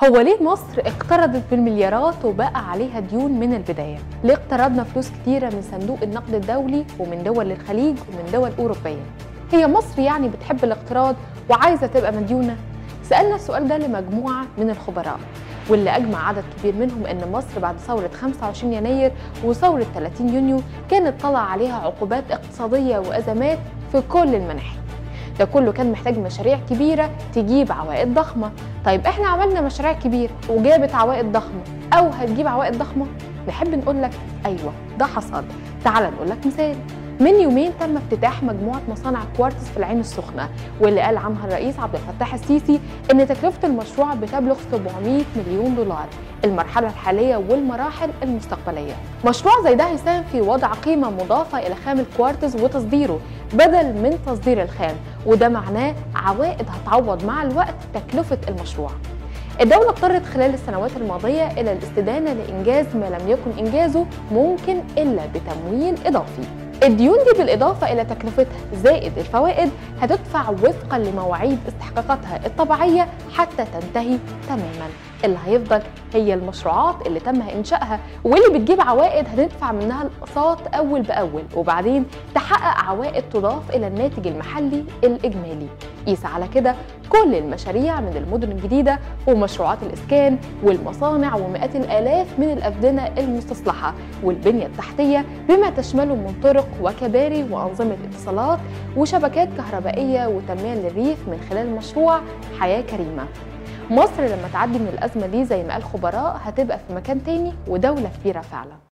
هو ليه مصر اقترضت بالمليارات وبقى عليها ديون من البداية؟ ليه اقترضنا فلوس كتيرة من صندوق النقد الدولي ومن دول الخليج ومن دول أوروبية؟ هي مصر يعني بتحب الاقتراض وعايزة تبقى مديونة؟ سألنا السؤال ده لمجموعة من الخبراء واللي أجمع عدد كبير منهم أن مصر بعد ثورة 25 يناير وثورة 30 يونيو كانت طلع عليها عقوبات اقتصادية وأزمات في كل المناحي ده كله كان محتاج مشاريع كبيرة تجيب عوائد ضخمة طيب احنا عملنا مشاريع كبيرة وجابت عوائد ضخمة أو هتجيب عوائد ضخمة نحب نقول لك أيوة ده حصل تعال نقول لك مثال من يومين تم افتتاح مجموعة مصانع كوارتز في العين السخنة واللي قال عنها الرئيس عبد الفتاح السيسي إن تكلفة المشروع بتبلغ 700 مليون دولار المرحلة الحالية والمراحل المستقبلية مشروع زي ده هيساهم في وضع قيمة مضافة إلى خام الكوارتز وتصديره بدل من تصدير الخام وده معناه عوائد هتعوض مع الوقت تكلفة المشروع الدولة اضطرت خلال السنوات الماضية إلى الاستدانة لإنجاز ما لم يكن إنجازه ممكن إلا بتمويل إضافي الديون دي بالإضافة إلى تكلفتها زائد الفوائد هتدفع وفقا لمواعيد استحقاقاتها الطبيعية حتى تنتهي تماما اللي هيفضل هي المشروعات اللي تم إنشائها واللي بتجيب عوائد هندفع منها الأقساط أول بأول وبعدين تحقق عوائد تضاف إلى الناتج المحلي الإجمالي قيس على كده كل المشاريع من المدن الجديدة ومشروعات الإسكان والمصانع ومئات الآلاف من الأفدنة المستصلحة والبنية التحتية بما تشمله من طرق وكباري وأنظمة اتصالات وشبكات كهربائية وتنمية للريف من خلال مشروع حياة كريمة مصر لما تعدي من الأزمة دي زي ما قال خبراء هتبقى في مكان تاني ودولة كبيرة فعلا